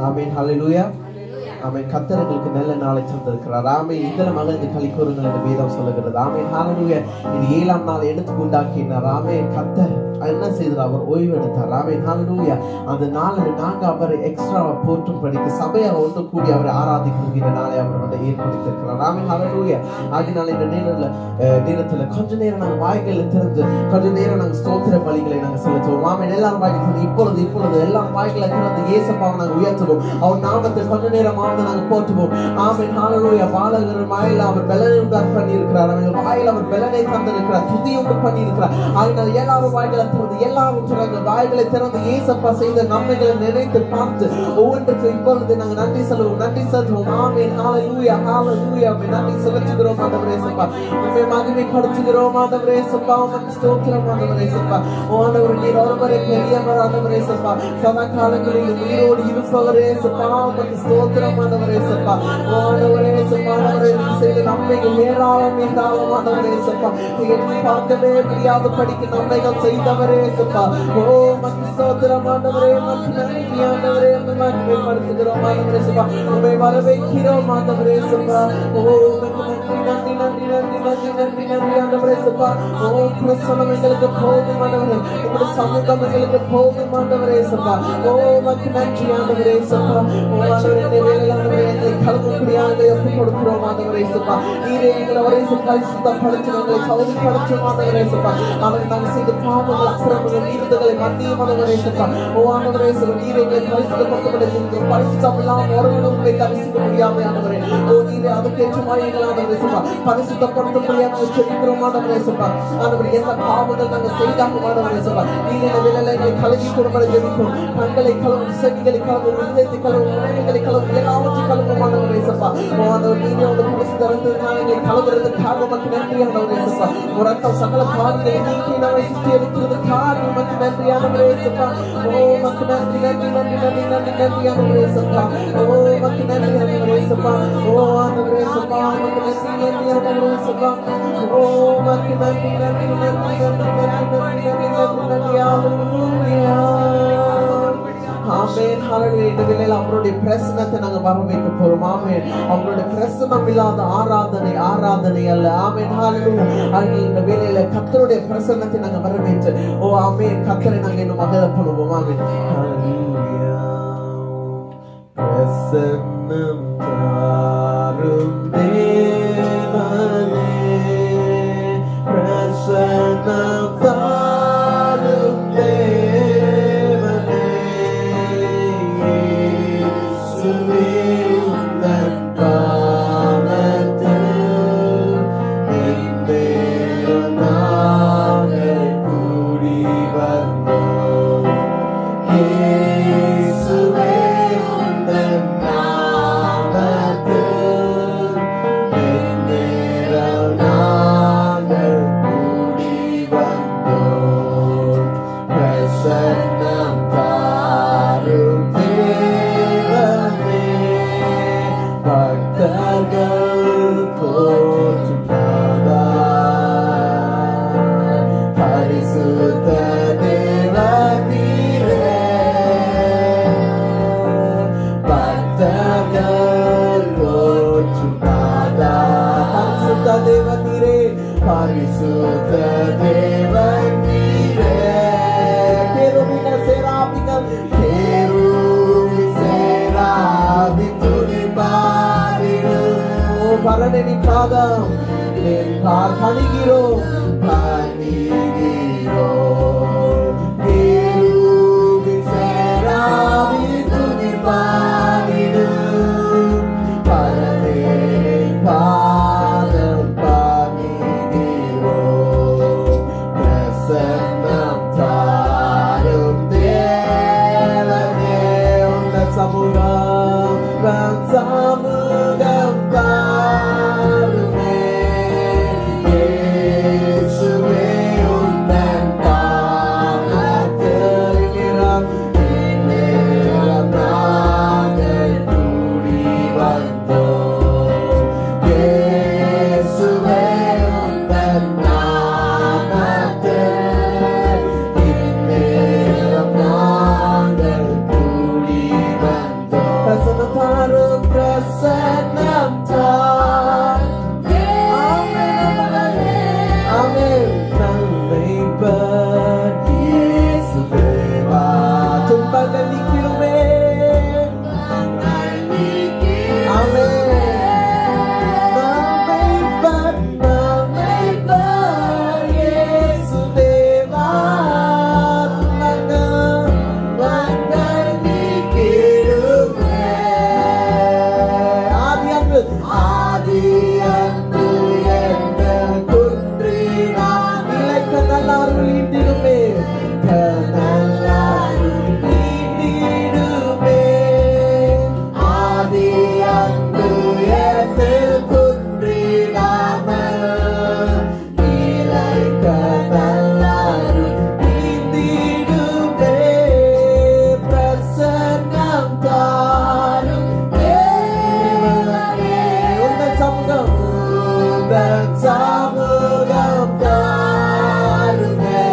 ஆமென் ஹalleluya ஆமென் கர்த்தர் எங்களுக்கு நல்ல நாளை தந்திருக்கிறார் ஆமென் இந்த மகிழ்ந்து களி கூறுங்கள் என்று வேதம் சொல்லுகிறது ஆமென் ஹalleluya இது ஏழாம் நாள் எடுத்து உண்டாக்கினார் ஆமென் கர்த்தர் என்ன செய்தார் அவர் ஓய்வு எடுத்தார் ஆமென் ஹalleluya அந்த நாளை நாங்க அவரை எக்ஸ்ட்ரா போற்றும் படிக்க சபையார் ஒன்று கூடி அவரை ஆராதிக்கிற நாளை அவர் வந்து ஏற்படுத்தியிருக்கிறார் ஆமென் ஹalleluya அதனால இந்த நேரத்துல அஹ், நேரத்துல கொஞ்ச நேரம் நாங்க வாய்களை திறந்து கொஞ்ச நேரம் நாங்க ஸ்தோத்திர பலிகளை நாங்க செலுத்துவோம் ஆமென் எல்லாரும் வாய்கள் திறந்து இப்பொழுது இப்பொழுது எல்லாம் வாய்களை திறந்து இயேசப்பாவை நாங்க உயர்த்துவோம் அவர் நாமத்தை கொஞ்ச நேரமாவது நாங்க போற்றுவோம் ஆமென் ஹalleluya பாலகர் வாயில அவர் பலனை உண்டார் பண்ணி இருக்கிறார் அவர் வாயில அவர் பலனை தந்திருக்கிறார் துதி உண்டு பண்ணி இருக்கிறார் அதனால எல்லாரும் வாய்களை திறந்து எல்லாரும் சொல்றாங்க வாய்களை திறந்து இயேசப்பா செய்த நன்மைகளை நினைத்து பார்த்து ஒவ்வொன்றுக்கும் இப்பொழுது நாங்க நன்றி சொல்லுவோம் நன்றி செலுத்துவோம் ஆமென் ஹalleluya ஹalleluya ஆமென் நன்றி செலுத்துகிறோம் ஆண்டவரே இயேசப்பா உம்மை மகிமைப்படுத்துகிறோம் ஆண்டவரே இயேசப்பா உமக்கு ஸ்தோத்திரம் ஆண்டவரே இயேசப்பா ஓ ஆண்டவரே நீர் ஒருவரே பெரியவர் ஆண்டவரே இயேசப்பா சதா காலங்களில் உயிரோடு இருப்பவரே இயேசப்பா உமக்கு ஸ்தோத்திரம் ஆண்டவரே இயேசப்பா ஓ ஆண்டவரே இயேசப்பா ஆண்டவரே நீ செய்த நன்மைகள் ஏராளம் என்றாலும் ஆண்டவரே இயேசப்பா நீ எண்ணி பார்க்கவே முடியாத படிக்க நன்மைகள் செய்தவரே இயேசப்பா ஓ உமக்கு ஸ்தோத்திரம் ஆண்டவரே உமக்கு நன்றி ஆண்டவரே உம்மை மகிமைப்படுத்துகிறோம் ஆண்டவரே இயேசப்பா உம்மை வரவேற்கிறோம் ஆண்டவரே இயேசப்பா ஓ உமக்கு நன்றி நன்றி நன்றி நன்றி நன்றி நன்றி நன்றி ஆண்டவரே இயேசப்பா ஓ பிரசனம் எங்களுக்கு போதும் ஆண்டவரே உங்களுடைய சமூகம் எங்களுக்கு போதும் ஆண்டவரே இயேசப்பா ஓ உமக்கு நன்றி ஆண்டவரே இயேசப்பா ஓ ஆண்டவரே இந்த வேளையில் ஆண்டவரே எங்களை கலங்கும்படியாக ஒப்புக் கொடுக்கிறோம் ஆண்டவரே இயேசப்பா நீரே எங்களை ஒரே பரிசுத்தப்படுத்தி எங்களை கவுதிப்படுத்தும் ஆண்டவரே இயேசப்பா அவர் நாங்கள் செய்த பாவங்கள் அக்கிரமங்கள் மீறுதல்களை மத்திய ஆண்டவரே இயேசப்பா ஓ ஆண்டவரே இயேசப்பா நீரே எங்களை பரிசுத்தப்படுத்தப்படுத்தி பரிசுத்தம் இல்லாமல் ஒருவனும் உங்களை தரிசிக்க முடியாத ஆண்டவரே ஓ நீரே அதுக்கேற்ற மாதிரி எங்களை ஆண்டவரே இயேசப்பா பரிசுத்தப்படுத்த முடியாத செபிக்கிறோம் ஆண்டவரே இயேசப்பா ஆண்டவரே எந்த பாவங்கள் நாங்கள் செய்தாங்க ஆண்டவரே இயேசப்பா நீரே இந்த வேளையில் எங்களை கலக்கி கொடுப்பதை ஜெபிக்கும் கண்களை கலவும் செவிகளை கலவும் இதயத்தை கலவும் உணவுகளை கலவும் எல்லாவற்றையும் கலவும் ஆண்டவரே இயேசப்பா ஓ ஆண்டவர் நீங்க உங்க புரிசு தரத்தினால் எங்களை கலவுறதுக்காக உமக்கு நன்றி ஆண்டவரே இயேசப்பா ஒரு ரத்தம் சகல பாவங்களை நீக்கி நாளை சுற்றி எடுக்கிறதுக்காக உமக்கு நன்றி ஆண்டவரே இயேசப்பா ஓ உமக்கு நன்றி நன்றி நன்றி நன்றி நன்றி நன்றி ஆண்டவரே இயேசப்பா ஓ உமக்கு நன்றி ஆண்டவரே இயேசப்பா ஓ ஆண்டவரே இயேசப்பா உமக்கு நன்றி நன்றி ஆண்டவரே இயேசப்பா ஓ உமக்கு நன்றி நன்றி நன்றி நன்றி நன்றி நன்றி நன்றி நன்றி நன்றி ஹalleluya ஆமென் ஹalleluya இந்த வேளையில அவருடைய பிரசன்னத்தை நாங்க வரவேற்க போறோம் ஆமென் அவருடைய பிரசன்னம் இல்லாத ஆராதனை ஆராதனை அல்ல ஆமென் ஹalleluya ஆகிய இந்த வேளையில கர்த்தருடைய பிரசன்னத்தை நாங்க வரவேற்று ஓ ஆமென் கர்த்தரை நாங்க இன்னும் மகிழ பண்ணுவோம் ஆமென் ஹalleluya பிரசன்னம் தாரும் தேவனே பிரசன்னம் தாரும் தேவனே இயேசுவே உந்தன் பாதத்தில் எந்தேரம் நாங்கள் கூடி வந்தோம் இயேசுவே உந்தன் நாமத்தில் எந்நேரம் நாங்கள் கூடி வந்தோம். பிரசன்னம் தாரும் தேவனே, பக்தர்கள் போற்றும் நாதா. பரிசுத்த தேவனீரே, பக்தர்கள் போற்றும் நாதா. பரிசுத்த தேவனீரே, பரிசுத்த தேவனீரே. கேருபீன சேராபிகள், கேருபி சேராபி துதிப்பாரிடும். ஓ பரணி பாதம் என் பால் பணிகிறோம் பணிகிறோம் கேருபி சேராபி துதிப்பாரிடும். பரணி பாதம் பணிகிறோம். பிரசன்னம் தாரும் தேவனே உங்கள் சமூகம் உங்கள் சமூகம் தாருமே இயேசுவே உந்தன் பாதத்தில் நிறம் நிறம் நாங்கள் கூடி வந்தோம் இயேசுவே உந்தன் நாமத்தில் இந்நேரம் நாங்கள் கூடி வந்தோம் சங்கடங்கள் நீக்கிடுமே ஆமென் நம்மைப்பர், நம்மைப்பர் இயேசு தேவா. துன்பங்கள் நீக்கிடுமே. ஆதி அன்பு ஆதி அன்பு என்ற குன்றினான் நிலைக்க நல்லாருள் ஈட்டிடுமே நல்லாருள் ஈட்டிடுமே ஆதி அன்பு என்ற குன்றினாமல் நிலைக்க நல்லாருள் ஈட்டிடுமே பிரசன்னம் தாரும் தேவனே உந்தன் சமூகம் உந்தன் சமூகம் தாருமே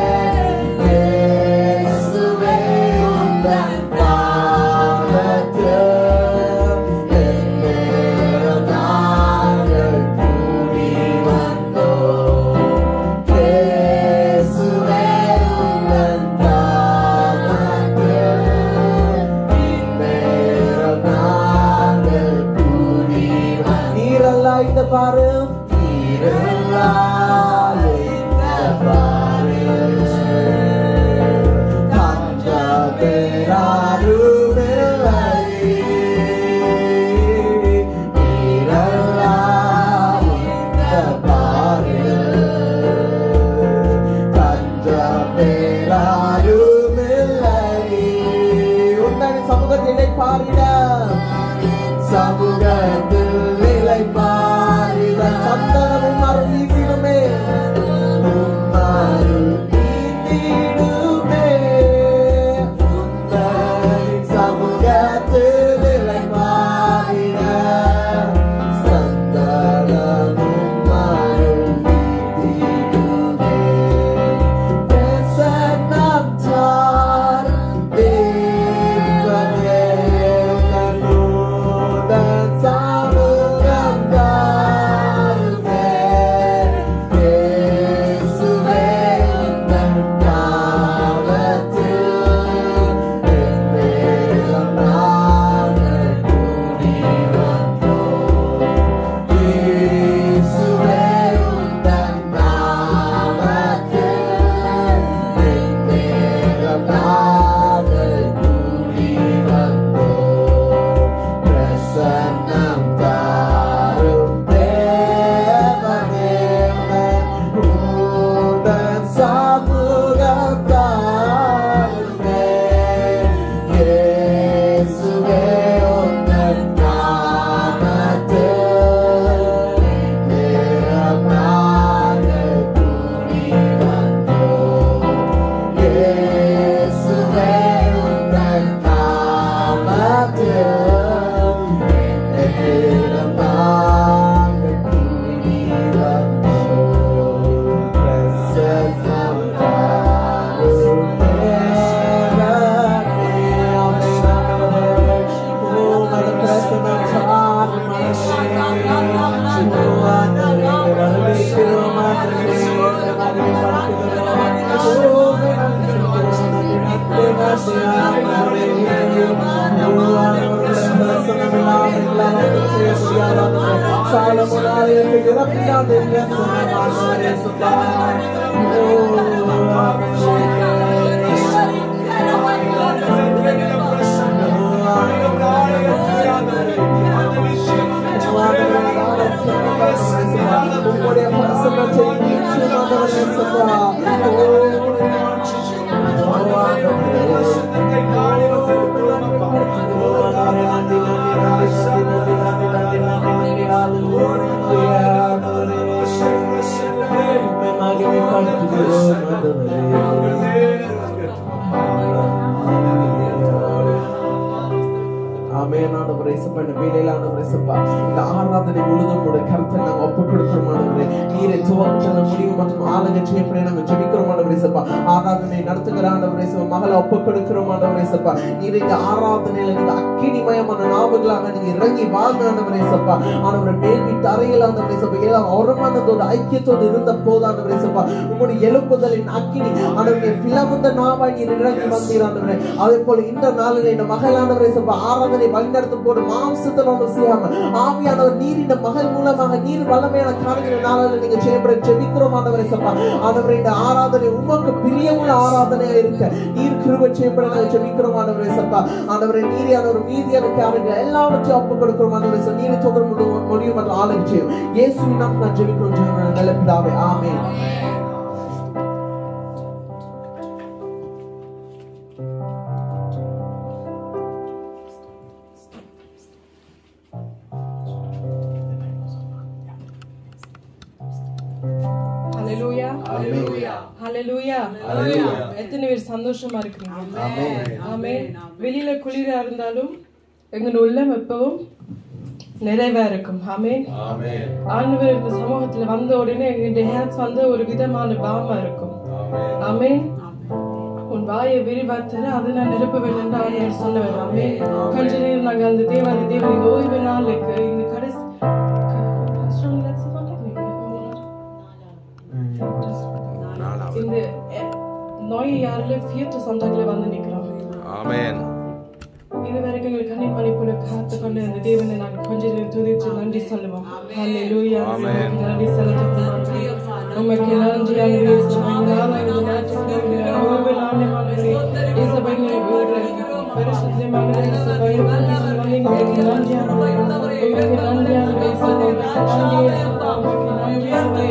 இயேசுவே உந்தன் பாதத்தில் எந்நேரம் நாங்கள் கூடி வந்தோம். இயேசுவே உந்தன் பாதத்தில் இந்நேரம் நாங்கள் கூடி வந்தோம். நீரல்லா இந்த பாரு நீரல்லா இந்த பாரு சமூகத்திலே பாரிட சமூகத்தில் நிலை பாரிட சந்தனமும் அருளிடுமே உம்மருள் நீத்திடுமே உந்தனின் சமூகத்தில் நிலை பாரிட சந்தனமும் அருள் நீத்திடுமே பிரசன்னம் தாரும் தேவனே தன்னுடன் சமூகம் தாருமே. இயேசுவே உந்தன் நாமத்தில் எந்நேரம் நாங்கள் கூடி வந்தோம். இயேசுவே உந்தன் நாமத்தில் எந்நேரம் நாங்கள் கூடி வந்தோம். பிரசன்னம் தாரும் தேவனே, உந்தன் சமூகம் தாருமே. இயேசுவே உந்தன் நாமத்தில் நேரம் நாங்கள் கூடி வந்தோம். இயேசுவே உந்தன் நாமத்தில் நேரம் நாங்கள் கூடி வந்தோம். பிரசன்னம் தாரும் தேவனே. ஆமென் ஆண்டவரே. உமது பிரசன்னம் தாரும் உங்களுடைய பிரசன்னத்தை ஆமென் ஆண்டவரே இயேசுப்பா இந்த வேலையில ஆண்டவரே இயேசுப்பா இந்த ஆராதனை முழுதும் உடைய கருத்தை நாங்க ஒப்புக் கொடுக்கிறோம் ஆண்டவரே நீரை துவக்கத்தில் முடிவு மற்றும் ஆளுங்க செய்யப்படி நாங்க ஜெபிக்கிறோம் ஆண்டவரே இயேசுப்பா ஆராதனை நடத்துகிற ஆண்டவரே இயேசுப்பா மகளை ஒப்புக் கொடுக்கிறோம் ஆண்டவரே இயேசுப்பா நீர் இந்த ஆராதனையில நீங்க அக்கினிமயமான நாவுகளாக நீங்க இறங்கி வாங்க ஆண்டவரே இயேசுப்பா ஆண்டவரே மேல் வீட்டு அறையில் ஆண்டவரே இயேசுப்பா எல்லாம் ஒருமானதோட ஐக்கியத்தோடு இருந்த போது ஆண்டவரே இயேசுப்பா உங்களுடைய எழுப்புதலின் அக்கினி ஆண்டவரே பிளவுண்ட நாவாய் நீர் இறங்கி வந்தீர் ஆண்டவரே அதே போல இந்த நாளில் இந்த மகளானவரை சொல்ல ஆராதனை வழிநடத்தும் போது மாம்சத்தில் ஒன்று செய்யாம ஆவியானவர் நீர் இந்த மகள் மூலமாக நீர் வல்லமையான காரியங்களை நாளில் நீங்க செய்யப்பட ஜெபிக்கிறோம் ஆண்டவரை சொல்ல ஆண்டவரை இந்த ஆராதனை உமக்கு பிரியமுள்ள ஆராதனையா இருக்க நீர் கிருப செய்யப்பட நாங்கள் ஜெபிக்கிறோம் ஆண்டவரை சப்பா ஆண்டவரை நீரியான ஒரு மீதியான காரியங்கள் எல்லாவற்றையும் ஒப்பு கொடுக்கிறோம் ஆண்டவரை சொல்ல நீரை தொடர் முடியும் மற்றும் ஆளுக்கு செய்யும் இயேசுவின் நாம் நான் ஜெபிக்கிறோம் ஜெபம் நல்ல பிதாவே ஆமென் ஹalleluya Hallelujah. ஹalleluya Hallelujah. எத்தனை பேர் சந்தோஷமா இருக்கிறீங்க ஆமென் ஆமென் வெளியில குளிரா இருந்தாலும் எங்க உள்ளம் எப்பவும் நிறைவா இருக்கும் ஆமென் ஆண்டவர் இந்த சமூகத்துல வந்த உடனே எங்களுடைய ஹேர்ஸ் வந்து ஒரு விதமான பாவமா இருக்கும் ஆமென் உன் வாயை விரிவாத்துற அதை நான் நிரப்ப வேண்டும் என்று ஆண்டவர் சொன்னவர் ஆமென் கொஞ்ச நேரம் நாங்க அந்த தேவாதி தேவன் இந்த ஓய்வு நாளுக்கு இந்த கடைசி இந்த neue Jahrle vierte Sonntagல வந்து நிக்கிறோம் Amen. இது வரைக்கும் எங்களுக்கு கண்ணீர் மணி போல காத்து கொண்டு அந்த தேவனை நாங்கள் கொஞ்ச நேரம் துதிச்சு நன்றி சொல்லுவோம் ஹalleluya Amen. உமக்கு நன்றி செலுத்துகிறோம் உமக்கு நன்றி ஆண்டவரே இந்த நாளை இந்த ஞாயிற்றுக்கிழமை ஓய்வு நாளை ஆண்டவரே இயேசுவை வீடு பரிசுத்தமான இயேசுவை உமக்கு நன்றி ஆண்டவரே உமக்கு நன்றி ஆண்டவரே உமக்கு நன்றி இயேசுவா உமக்கு நன்றி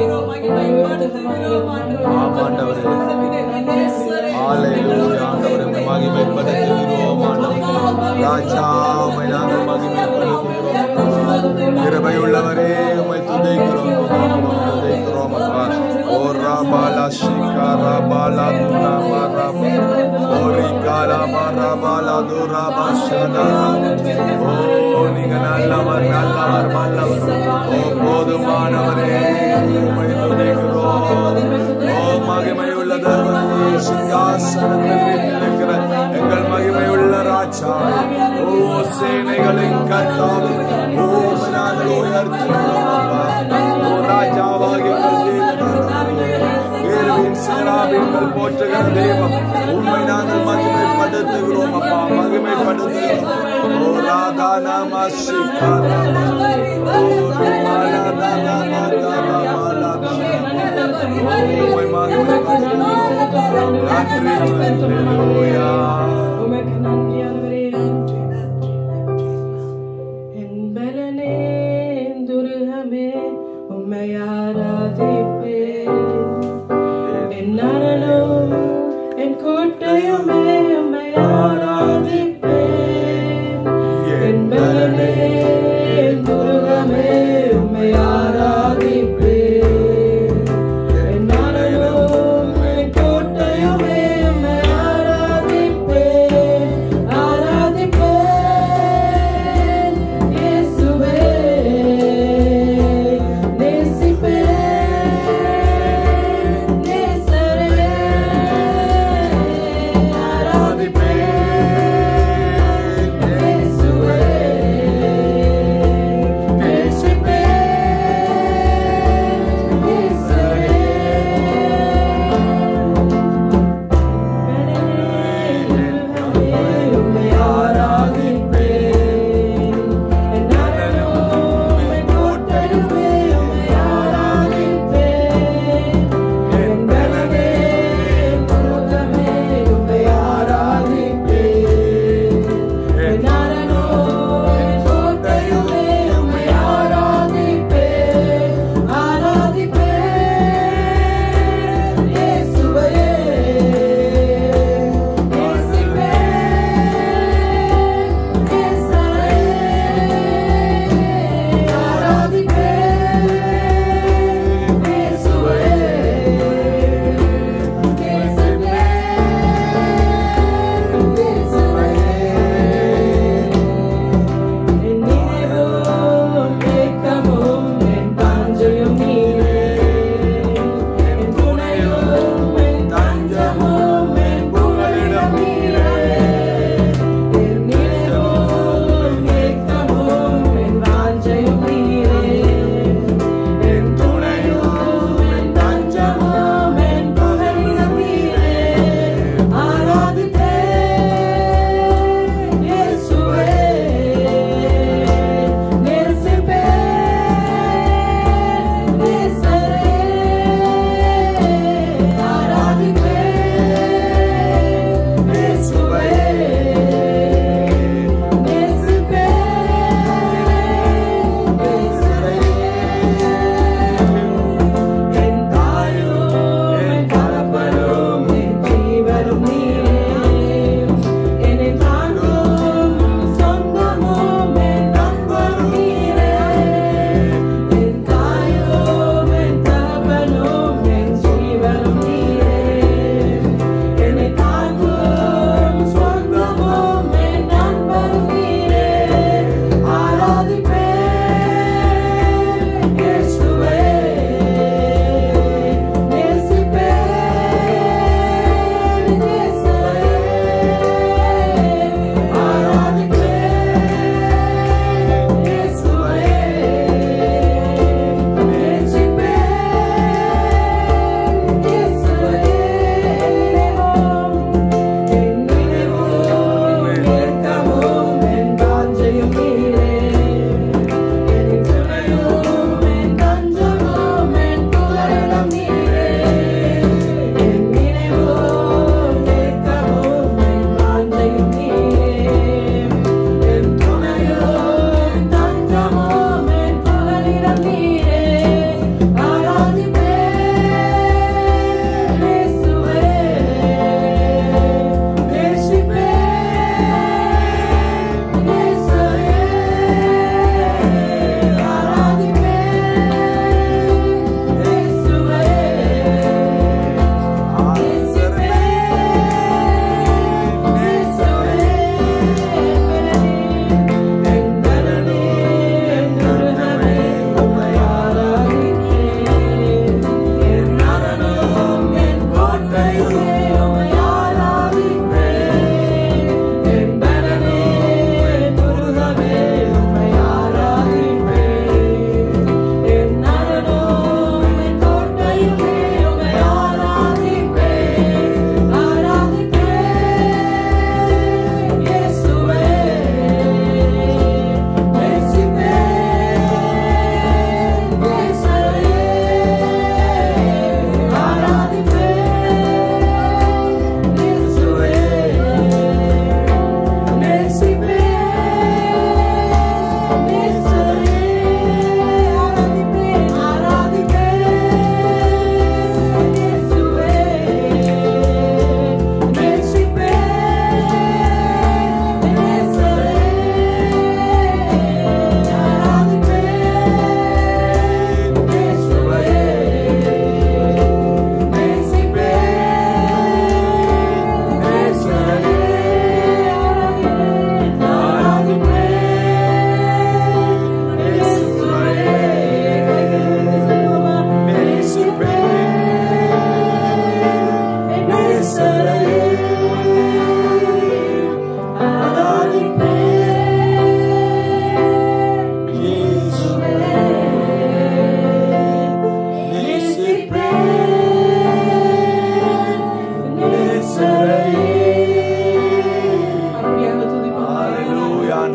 ஆமாண்டவரே. ஹalleluya. ஆண்டவரே, உம்மை மகிமைப்படுத்துகிறோம் ஆண்டவரே. ராஜா, உம்மை நாங்கள் மகிமைப்படுத்துகிறோம். கிருபையுள்ளவரே, உம்மை துதிக்கிறோம், துதிக்கிறோம், துதிக்கிறோம் அப்பா. ஓ ராபாலா ஷிகாரா பாலா துராபா ராபா. ஓ ரிகாலா மராபாலா துராபா ஷதா. ஓ, நீங்க நல்லவர் நல்லவர் வல்லவர் ஓ போதுமானவரே உம்மை துதிக்கிறோம் ஓ மகிமையுள்ள தேவனே சிங்காசனத்தில் வீற்றிருக்கிற எங்கள் மகிமையுள்ள ராஜா ஓ சேனைகளின் கர்த்தாவே ஓ உம்மை நாங்கள் உயர்த்துகிறோம் அப்பா. ஓ ராஜாவாகிய எங்கள் தேவனே வேறுவின் சேராவியங்கள் போற்றுகிற தெய்வம் உண்மை நாங்கள் மகிமைப்படுத்துகிறோம் அப்பா மகிமைப்படுத்துகிறோம் ஓ ராதா நாம சிகாரா ஓ ரிமாலா தாதா மாதா ராமாலா உம்மை மகிமைப்படுத்துகிறோம் நன்றி ஹalleluya உமக்கு நன்றி ஆண்டவரே என் பலனே என் துருகமே உம்மை ஆராதிப்பேன் என் அரணம் என் கோட்டையுமே உம்மை ஆராதிப்பேன் என் பலனே என் துருகமே உம்மை ஆராதிப்பேன் என் அரணம் என் கோட்டையுமே உம்மை ஆராதிப்பேன்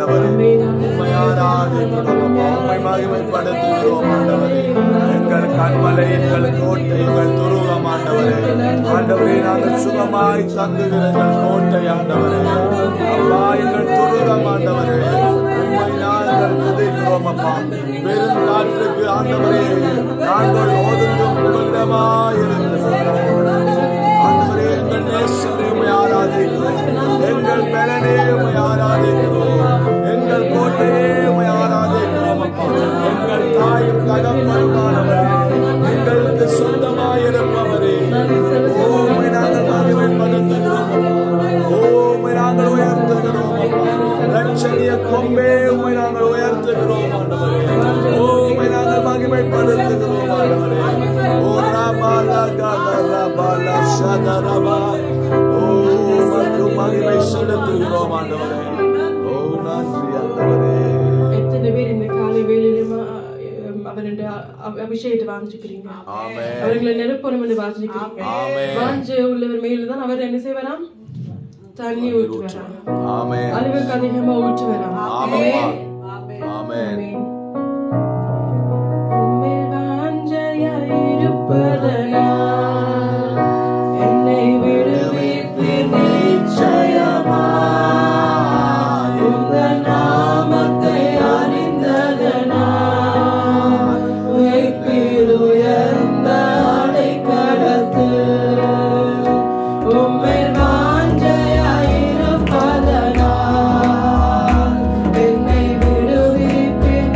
ஆண்டவரே உம்மை ஆராதிக்கிறோம் அப்பா. உம்மை மகிமைப்படுத்துகிறோம் ஆண்டவரே எங்கள் கண்மலை எங்கள் கோட்டை எங்கள் துருவம் ஆண்டவரே ஆண்டவரே நாங்கள் சுகமாய் தங்குகிற எங்கள் கோட்டை ஆண்டவரே அப்பா எங்கள் துருவம் ஆண்டவரே உம்மை நாங்கள் துதிக்கிறோம் அப்பா பெரும் காற்றுக்கு ஆண்டவரே நாங்கள் ஒதுங்கும் புகலிடமாய் ஆண்டவரே எங்கள் நேசரே உம்மை ஆராதிக்கிறோம் எங்கள் பலனே உம்மை ஆராதிக்கிறோம் எங்கள் கோட்டையே உம்மை ஆராதிக்கிறோம் அப்பா எங்கள் தாயும் தகப்பனுமானவரே எங்களுக்கு சொந்தமாய் இருப்பவரே ஓ உம்மை நாங்கள் மகிமைப்படுத்துகிறோம் அப்பா. ஓ உம்மை நாங்கள் உயர்த்துகிறோம் அப்பா ரட்சணிய கொம்பே உம்மை நாங்கள் உயர்த்துகிறோம் ஆண்டவரே ஓ உம்மை நாங்கள் மகிமைப்படுத்துகிறோம் ஆண்டவரே ஓ ராபாலா காதா ராபாலா ஷதா ரபா ஓ உமக்கு மகிமை செலுத்துகிறோம் ஆண்டவரே ஓ நன்றி ஆண்டவரே எத்தனை பேர் இந்த காலை வேலையிலுமா அவனுடைய அப- அபிஷேகத்தை வாஞ்சிக்கிறீங்க ஆமென் அவர்களை நிரப்பணும் என்று வாஞ்சிக்கிறீங்க ஆமென். வாஞ்ச உள்ளவர் மேலதான் அவர் என்ன செய்வாராம் தண்ணி ஊற்றுவாராம் ஆமென் அளவுக்கு அதிகமா ஊற்றுவாராம் ஆமென் ஆமென் உம்மில் வாஞ்சையாயிருப்பதனால் என்னை விடுவிப்பீர் நிச்சயமாய். உங்கள் நாமத்தை அறிந்ததனால் உயிர்ப்பில் உயர்ந்த அடைக்கலத்தில் உம்மில் வாஞ்சையாயிருப்பதனால் என்னை விடுவிப்பீர்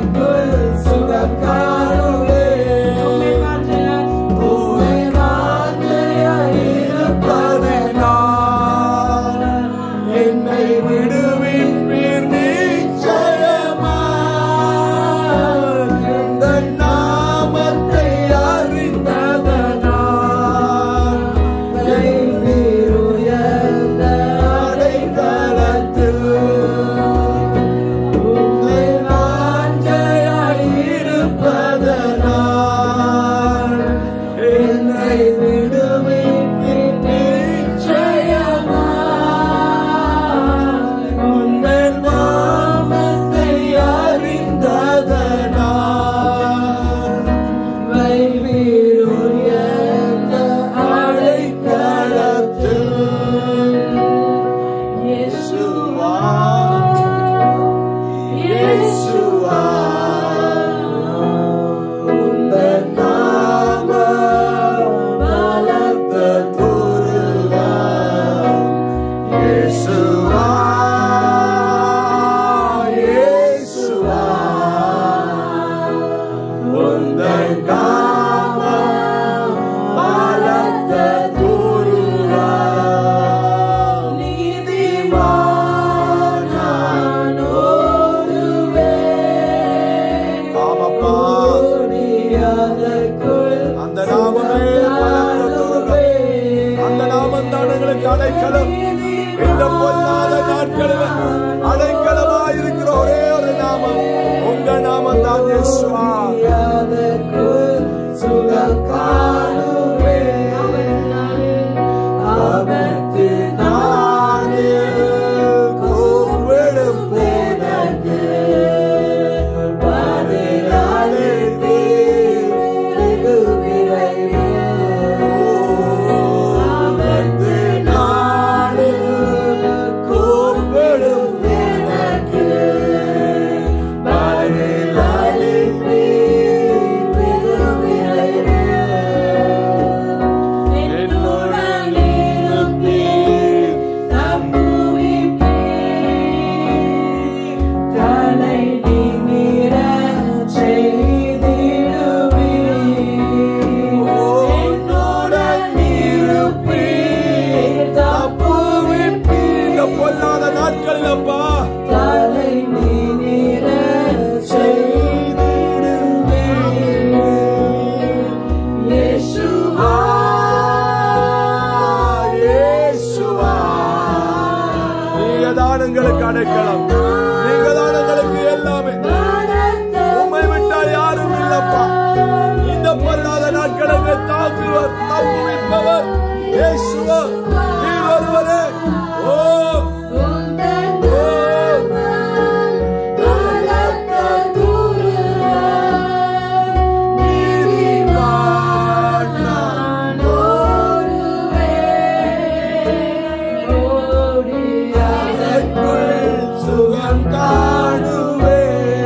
அதற்குள் சுகம் காணுவேன் உம்மை வாஞ்சையாயிருப்பது நான். என்னை விடுவிப்பீர் நிச்சயமாய். உந்தன் நாமத்தை அறிந்ததனால் எய்தீர் உயர்ந்த அடைக்கலத்தில் உம்மை வாஞ்சையாயிருப்பதனால் என்னை விடுவிப்பீர் நிச்சயமாய். உந்தன் நாமத்தை அறிந்ததனால் வைவீர் உயர்ந்த அடைக்கலத்தில் இயேசுவா இயேசுவா உந்தன் நாமம் பலத்த துருகம். இயேசுவா இயேசுவா உந்தன் நாமம் பலத்த துருகம். நீதிமான் நான் ஓடுவேன். ஆமாப்பா. அந்த நாமமே பலத்த துருகம். அந்த நாமம் தான் எங்களுக்கு அடைக்கலம் இந்த பொல்லாத நாட்களில் அடைக்கலமாய் இருக்கிற ஒரே ஒரு நாமம் உங்க நாமம் தான் இயேசுவா சுகம் ஆபத்து நாளில் கூப்பிடும் போதற்கு பதிலளிப்பீர் வெகு விரைவில். ஆபத்து நாளில் கூப்பிடும் எனக்கு பதிலளிப்பீர் வெகு விரைவில். என்னுடன் இருப்பீர், தப்புவிப்பீர். தலை நிமிரச் செய்திடுவீர். என்னுடன் இருப்பீர், தப்புவிப்பீர். இந்த பொல்லாத நாட்களில் அப்பா தலை நிமிரச் செய்திடுவீர். இயேசுவா, இயேசுவா. நீங்க தான் எங்களுக்கு அடைக்கலம் நீங்க தான் எங்களுக்கு எல்லாமே உண்மை விட்டால் யாரும் இல்லப்பா இந்த பொல்லாத நாட்களுக்கு தாக்குவர் தப்புவிப்பவர் இயேசுவா நீர் ஒருவரே ஓ ஓ நீதிமான் நான் அதற்குள் சுகம் காணுவேன்.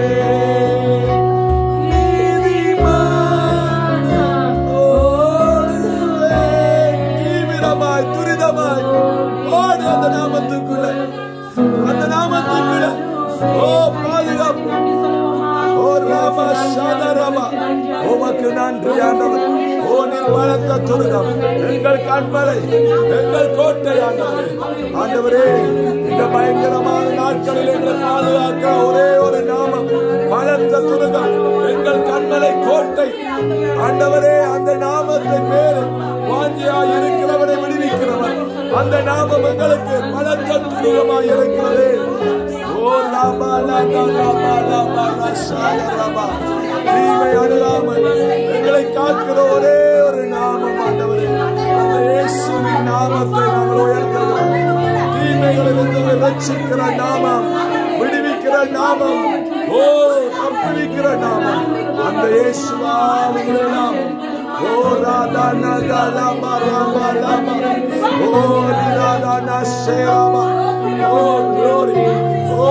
நீதிமான் நான் ஓடுவேன். தீவிரமாய், துரிதமாய் ஓடு அந்த நாமத்துக்குள்ள அந்த நாமத்துக்குள்ள ஓ பாதுகாப்பு ஓ ராமா சதரமா உமக்கு நன்றி ஆண்டவர் ஓ நீர் பலத்த துருகம் எங்கள் கண்மலை எங்கள் கோட்டை ஆண்டவரே ஆண்டவரே இந்த பயங்கரமான நாட்களில் எங்களை பாதுகாக்க ஒரே ஒரு நாமம் பலத்த துருகம் எங்கள் கண்மலை கோட்டை ஆண்டவரே அந்த நாமத்தின் மேல் வாஞ்சியாய் இருக்கிறவரை விடுவிக்கிறவர் அந்த நாமம் எங்களுக்கு பலத்த துருகமாய் இருக்கிறது ஓ லாபா லாபா லாபா லாபா ரஷாய லாபா தீமை அணுகாமல் எங்களை காக்கிற ஒரே ஒரு நாமம் ஆண்டவரே அந்த இயேசுவின் நாமத்தை நாங்கள் உயர்த்துகிறோம் தீமைகளிலிருந்து ரட்சிக்கிற நாமம் விடுவிக்கிற நாமம் ஓ தப்புவிக்கிற நாமம் அந்த இயேசுவாவுடைய நாமம் ஓ ராதா நகா லாபா லாபா லாபா ஓ ராதா நஷேராமா ஓ glory ஓ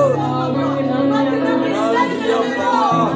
நன்றி அப்பா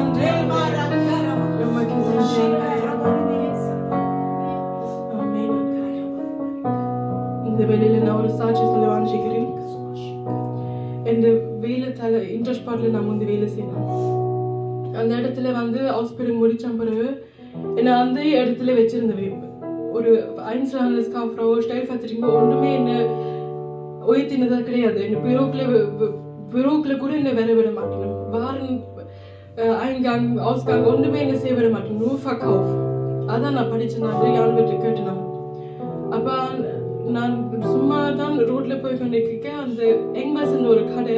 இந்த வேலையில நான் ஒரு சாட்சி சொல்ல வாஞ்சிக்கிறேன் என் வேலை தல இன்ட்ரெஸ்ட் பார்ட்ல நான் வந்து வேலை செய்யணும் அந்த இடத்துல வந்து ஹாஸ்பிட்டல் முடிச்ச பிறகு என்ன அந்த இடத்துல வச்சிருந்தவை ஒரு ஐன்ஸ்லாண்டஸ் காஃப்ரோ ஸ்டைல் பார்த்துட்டீங்க ஒன்றுமே என்ன உயர்த்தினதா கிடையாது என்ன பிரோக்கில் பிரோக்கில் கூட என்ன வேற விட மாட்டேன் வாரன் Eingang, Ausgang ஒன்றுமே என்ன செய்ய விட மாட்டேன் nur Verkauf அதான் நான் படிச்சேன் நான் யாழ்விட்டு கேட்டேன் அப்ப நான் சும்மா தான் ரோட்ல போய் கொண்டிருக்கேன் அந்த எங்பாஸ்ன்ற ஒரு கடை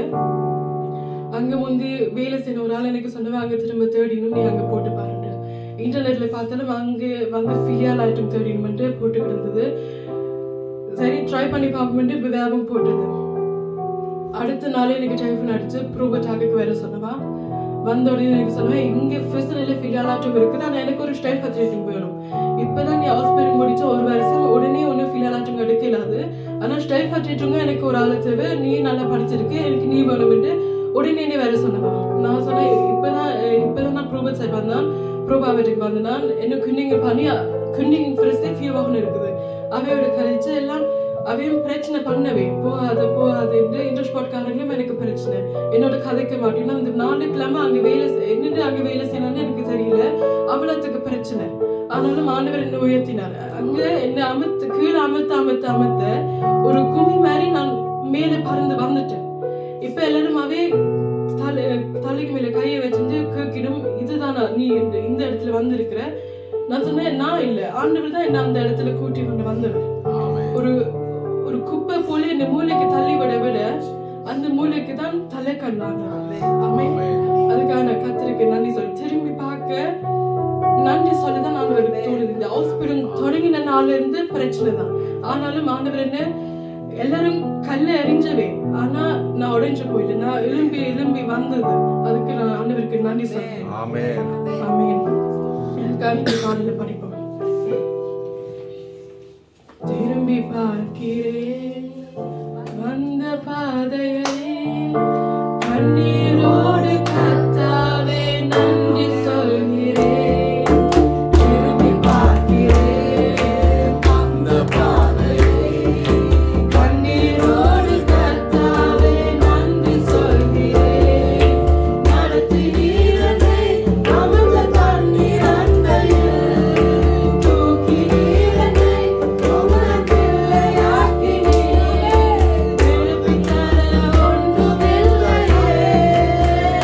அங்க வந்து வேலை செய்யற ஒரு ஆள் எனக்கு சொன்னவன் அங்க திரும்ப தேடினும் நீ அங்க போட்டு பாருங்க இன்டர்நெட்ல பார்த்தாலும் அங்க வந்து ஃபிலியால் ஐட்டம் தேடினுமென்ட்டு போட்டு கிடந்தது சரி ட்ரை பண்ணி பார்ப்போம்ட்டு இப்போ வியாபம் போட்டது அடுத்த நாளே எனக்கு டெலிஃபோன் அடிச்சு ப்ரூவ் டாக்குக்கு வர சொன்னவா வந்த உடனே எனக்கு சொன்னவன் இங்க ஃபெசிலிட்டில ஃபிலியால் ஐட்டம் இருக்குது ஆனா எனக்கு ஒரு ஸ்டைல் பத்திரிட்டிங் வேணும் இப்பதான் நீ ஹாஸ்பிட்டல் முடிச்ச ஒரு வருஷம் உடனே ஒன்றும் ஃபிலியால் ஐட்டம் எடுக்க இல்லாது ஆனா ஸ்டைல் பத்திரிட்டுங்க எனக்கு ஒரு ஆளு தேவை நீ நல்லா படிச்சிருக்கு எனக்கு நீ வேணும்ட்டு உடனே நீ வேற சொன்னவா நான் சொன்னேன் இப்பதான் அஹ், இப்பதான் நான் ப்ரூவ் சைட் வந்தான் ப்ரோபாபேட்டுக்கு வந்து நான் என்ன குண்டிங்க பண்ணி குண்டிங் ஃப்ரெஸ்டே ஃபியூ வாகனம் இருக்குது அவையோட கழிச்சு எல்லாம் அவையும் பிரச்சனை பண்ணவே போகாது போகாது இன்ட்ரெஸ்ட் பாட்காரங்களும் எனக்கு பிரச்சனை என்னோட கதைக்க மாட்டேன்னா அந்த நாலு கிழமை அங்க வேலை செய்- என்னட்டு அங்க வேலை செய்யணும்னு எனக்கு தெரியல அவ்வளவுக்கு பிரச்சனை ஆனாலும் ஆண்டவர் என்ன உயர்த்தினார் அங்க என்ன அமர்த்து கீழே அமர்த்த அமர்த்த அமர்த்த ஒரு குமி மாதிரி நான் மேலே பறந்து வந்துட்டேன் இப்ப எல்லாரும் அவே தலை தலைக்கு மேல கையை வச்சுட்டு கேட்கிடும் இதுதானா நீ இந்த- இந்த இடத்துல வந்திருக்கிற நான் சொன்னேன் நான் இல்ல ஆண்டவர் தான் என்ன அந்த இடத்துல கூட்டி கொண்டு வந்தவர் ஒரு ஒரு குப்பை போல இந்த மூளைக்கு தள்ளி விட விட அந்த மூளைக்கு தான் தலை கண்ணாங்க அதுக்காக நான் கத்திரிக்க நன்றி சொல்லி திரும்பி பார்க்க நன்றி சொல்லதான் ஆண்டவர் தோணுது இந்த ஹாஸ்பிட்டல் தொடங்கின நாள்ல இருந்து பிரச்சனை தான் ஆனாலும் ஆண்டவர் என்ன எல்லாரும் கல்ல எறிஞ்சவே ஆனா நான் உடைஞ்சு போயிட்டு நான் எலும்பி எலும்பி வந்தது அதுக்கு நான் ஆண்டவருக்கு நன்றி சொல்றேன் ஆமென் ஆமென் எனக்காக இந்த காலையில படிப்போம் திரும்பி பார்க்கிறேன் வந்த பாதையை கண்ணீரோடு கத்தாவே நன்றி சொல்கிறேன் திரும்பி பார்க்கிறேன் வந்த பாதையை கண்ணீரோடு கத்தாவே நன்றி சொல்கிறேன் நடத்தினீரனை அமர்ந்த தண்ணீர் அண்டையில் தூக்கினீரனை உமது பிள்ளையாக்கினீர் திருப்பித் தர ஒன்றுமில்லையே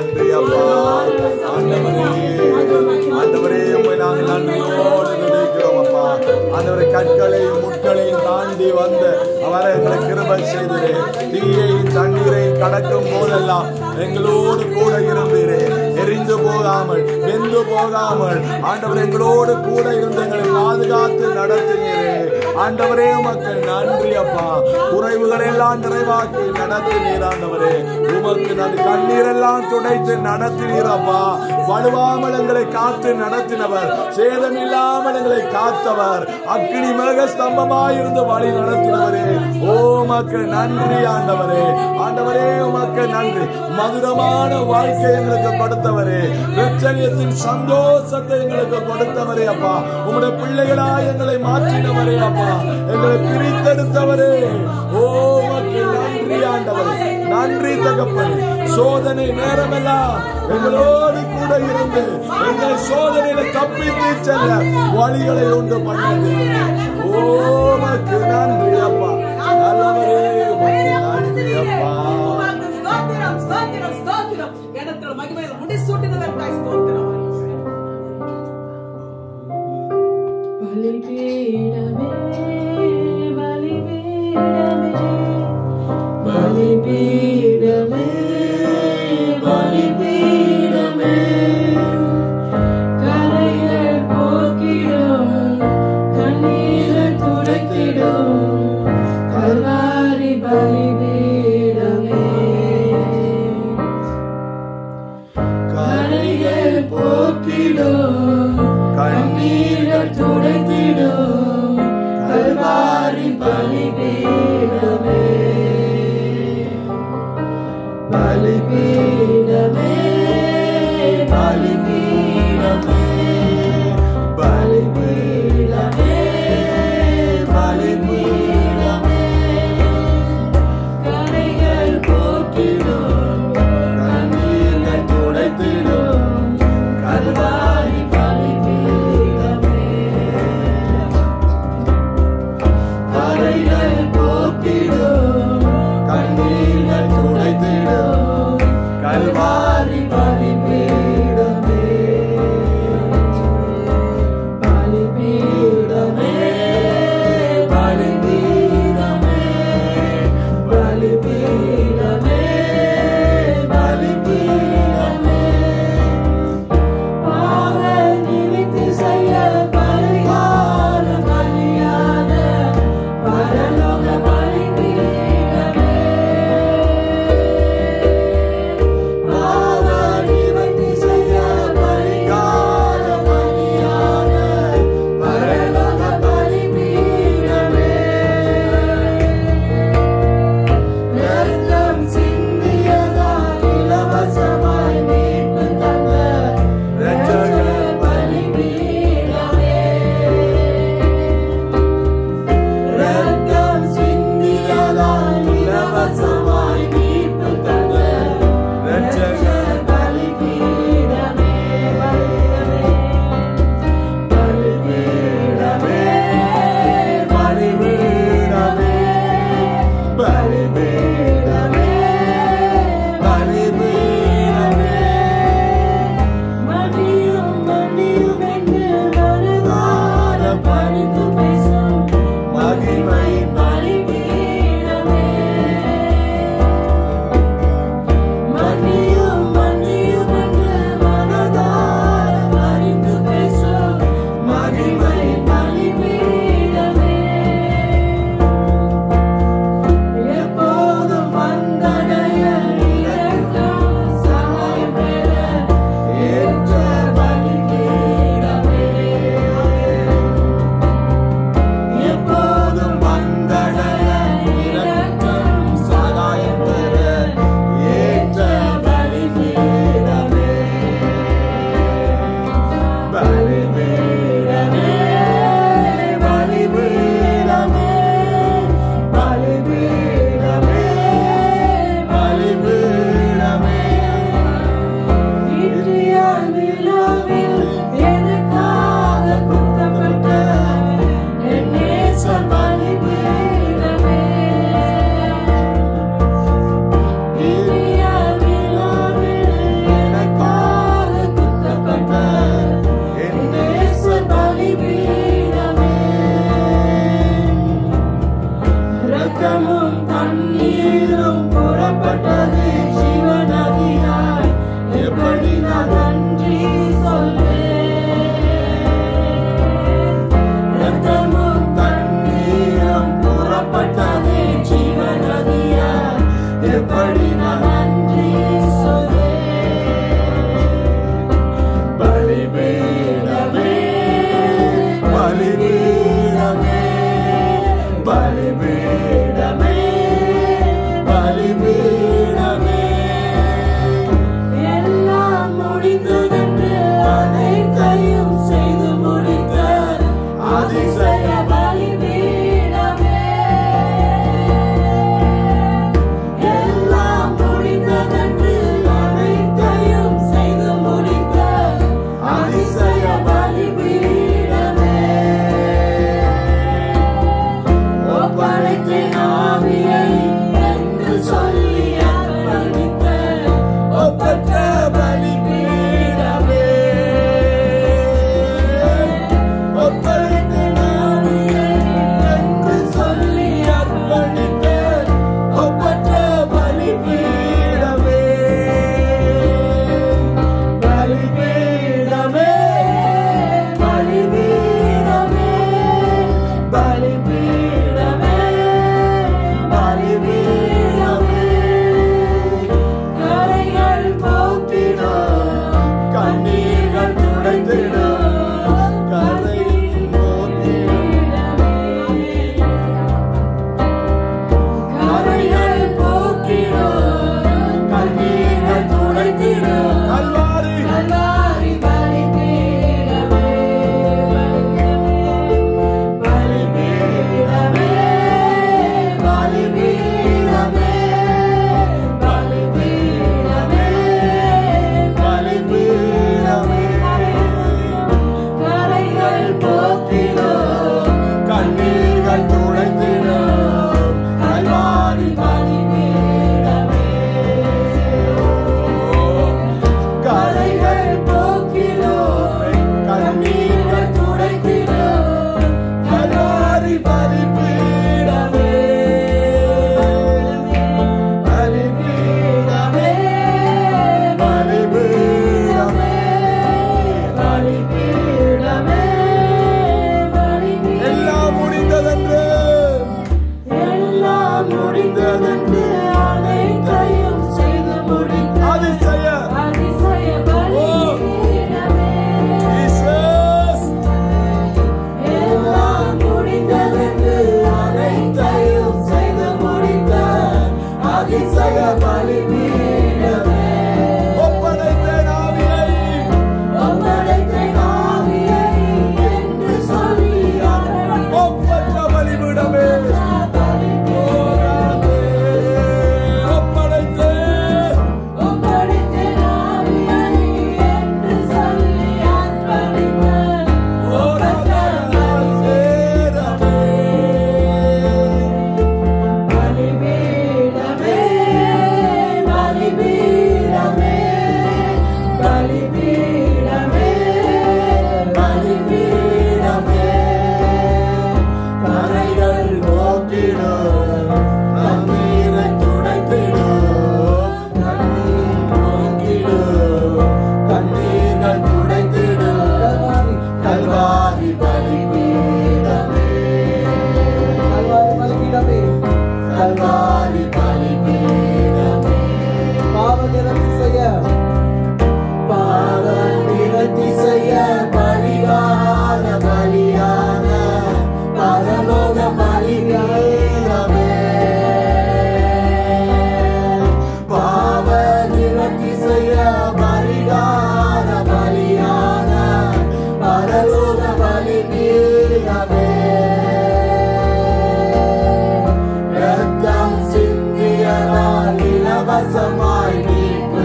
நன்றி அப்பா ஆண்டவரே ஆண்டவரே உம்மை நாங்கள் நன்றியோடு நினைக்கிறோம் அப்பா ஆண்டவரே கற்களையும் முட்களையும் தாண்டி வந்து அவரை எங்களை கிருபை செய்தது தீயையும் தண்ணீரையும் கடக்கும் போதெல்லாம் எங்களோடு கூட இருந்தீரே எரிந்து போகாமல் வெந்து போகாமல் ஆண்டவர் எங்களோடு கூட இருந்து எங்களை பாதுகாத்து நடத்தினீரே ஆண்டவரே உமக்கு நன்றி அப்பா குறைவுகளை எல்லாம் நிறைவாக்கி நடத்தினீர் ஆண்டவரே உமக்கு நன்றி கண்ணீர் எல்லாம் துடைத்து நடத்தினீர் அப்பா வலுவாமல் எங்களை காத்து நடத்தினவர் சேதம் இல்லாமல் எங்களை காத்தவர் அக்னி மேக ஸ்தம்பமாயிருந்து வழி நடத்தினவரே ஓ உமக்கு நன்றி ஆண்டவரே ஆண்டவரே உமக்கு நன்றி மதுரமான வாழ்க்கை எங்களுக்கு கொடுத்தவரே நிச்சயத்தின் சந்தோஷத்தை எங்களுக்கு கொடுத்தவரே அப்பா உம்முடைய பிள்ளைகளாய் எங்களை மாற்றினவரே அப்பா எங்களை பிரித்தெடுத்தவரே ஓ உமக்கு நன்றி ஆண்டவரே நன்றி தகப்பனே சோதனை நேரமெல்லாம் எங்களோடு கூட இருந்து எங்கள் சோதனையில தப்பித்து செல்ல வழிகளை உண்டு பண்ணது ஓ உமக்கு நன்றி அப்பா நல்லவரே உமக்கு நன்றி அப்பா ஸ்தோத்திரம் ஸ்தோத்திரம் ஸ்தோத்திரம் இடத்துல மகிமையில முடிசூட்டினதற்காய் ஸ்தோத்திரம் பலிபீடமே பலிபீடமே பலிபீடமே பலிபீடமே கரைகள் போக்கிடும் கண்ணீர் துடைத்திடும் கல்வாரி பலிபீடமே கரைகள் போக்கிடும் கண்ணீர்கள் துடைத்திடும் கல்வாரி பலிபீடமே பலிபீடமே பலிபீடமே பலிபீடமே பலிபீடமே கரைகள் போக்கிடும் கண்ணீர்கள் துடைத்திடும் கல்வாரி பலிபீடமே கரைகள் போக்கிடும் கண்ணீர்கள் துடைத்திடும்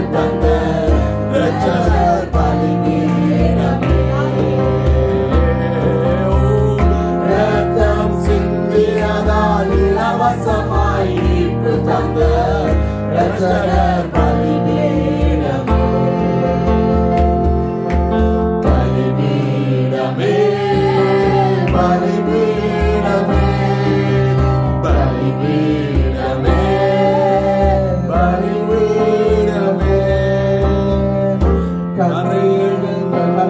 தந்த ரட்சகர் பலிபீடமே. ஓ, ரத்தம் சிந்தியதால் இலவசமாய் மீட்பு தந்த ரட்சகர் பலிபீடமே. பலிபீடமே, பலிபீடமே, பலிபீடமே, பலிபீடமே. கரைகள்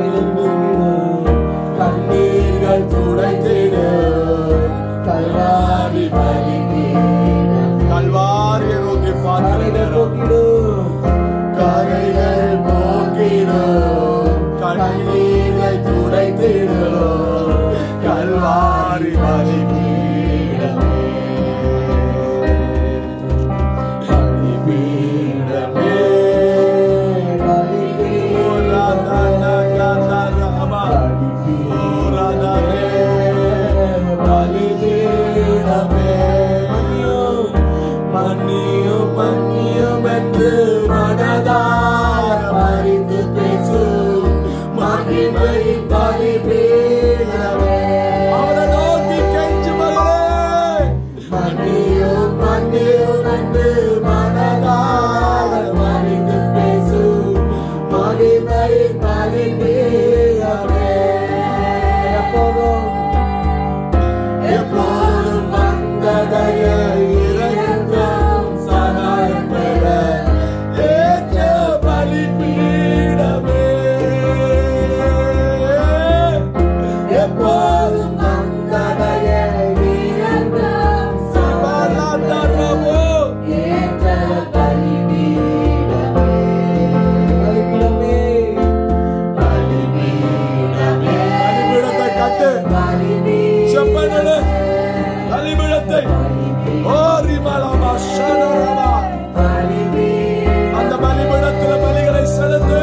கண்ணீர்கள் துடைத்திடு கல்வாரி பலிபீடம் கல்வாரியை நோக்கி பார்க்கிறது கரைகள் போக்கிடும் கண்ணீரை துடைத்திடும் கல்வாரி பலிபீடமே பலிபீடமே ஓராதனகதரபா. ஓராதரே. பலிபீடமே. மன்னியும் மன்னியும் என்று மனதார மறித்து பேசும் மகிமை பலிபீடமே. அவரை நோக்கி கெஞ்சு மகளே மன்னியும் மன்னியும் என்று மனதார மறித்து பேசும் மகிமை பலிபீடமே. எப்போதும் எப்போதும் வந்ததைய இறங்கும் சகாயம் பெற ஏற்ற பலிபீடமே. எப்போதும் வந்ததைய இறங்கும் சகாயமோ ஏற்ற பலிபீடமே. பலிபீடமே. பலிபீடத்தை கட்டு செப்பனடு பலிபீடத்தை ஓரிமலமா ஷனரமா அந்த பலிபீடத்துல பலிகளை செலுத்து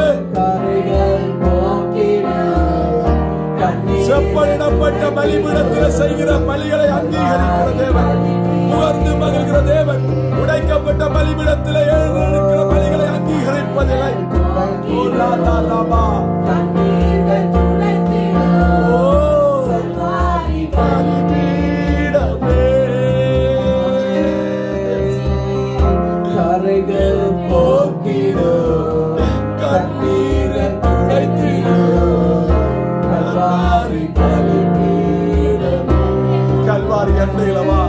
செப்பனிடப்பட்ட பலிபீடத்தில் செய்கிற பலிகளை அங்கீகரிக்கிற தேவன் உயர்ந்து மகிழ்கிற தேவன் உடைக்கப்பட்ட பலிபீடத்தில் எழுந்திருக்கிற பலிகளை அங்கீகரிப்பதில்லை ஓ ராதா ராமா ஓ பலிபீடமே கரைகள் போக்கிடும் கண்ணீரை துடைத்திடும் கல்வாரி பலிபீடமே கல்வாரி அண்டையிலவா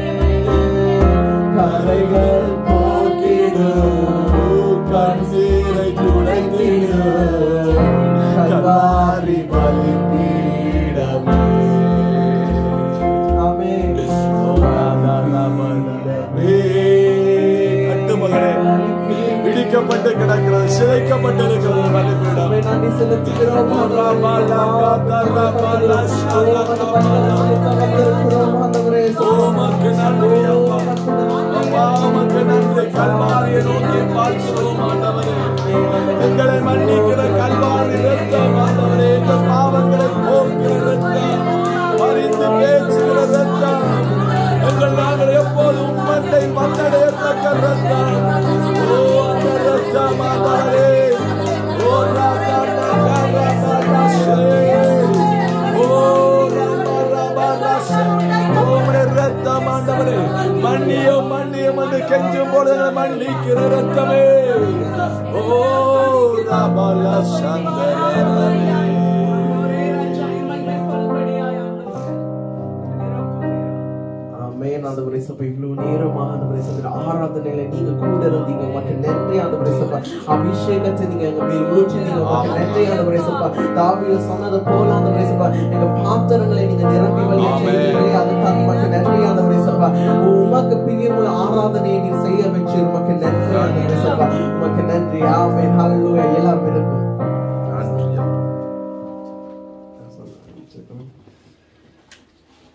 கரைகள் போக்கிடும் கண்ணீரை துடைத்திடும் கல்வாரி பலிபீடமே கட்டு மகளே இடிக்கப்பட்டு கிடக்கிறது சிதைக்கப்பட்டு இருக்கிறது பலிபீடம் நன்றி செலுத்துகிறோம் ஆண்டவரே உமக்கு நன்றி அப்பா. அப்பா, உமக்கு நன்றி. கல்வாரியை நோக்கி பார்க்கிறோம் ஆண்டவரே. எங்களை மன்னிக்கிற கல்வாரி ரத்தம் ஆண்டவரே எங்கள் பாவங்களை போக்குகிற ரத்தம் பரிந்து பேசுகிற ரத்தம் எங்கள் நாங்கள் எப்போதும் உம்மண்டை வந்தடையத்தக்க ரத்தம் ஓ அந்த ரத்தம் ஆண்டவரே ஓ ராதா ராதா ராதா ராசே. ஓ ராமா ராமா ராசே. உம்முடைய ரத்தம் ஆண்டவரே மன்னியும் மன்னியும் என்று கெஞ்சும் பொழுது எங்களை மன்னிக்கிற ரத்தமே ஓ ராபால சந்தரே ஆமென் ஆண்டவரே சப்பா இவ்வளவு நேரமா ஆண்டவரே சப்பா ஆராதனையில நீங்க கூட இருந்தீங்க உமக்கு நன்றி ஆண்டவரே சப்பா அபிஷேகத்தை நீங்க எங்க மேல் ஊற்றினீங்க உமக்கு நன்றி ஆண்டவரே சப்பா தாவீது சொன்னது போல ஆண்டவரே சப்பா எங்க பாத்திரங்களை நீங்க நிரம்பி வழிய செய்தீங்களே அதுக்காக உமக்கு நன்றி ஆண்டவரே சப்பா உமக்கு பிரியமுள்ள ஆராதனையை நீ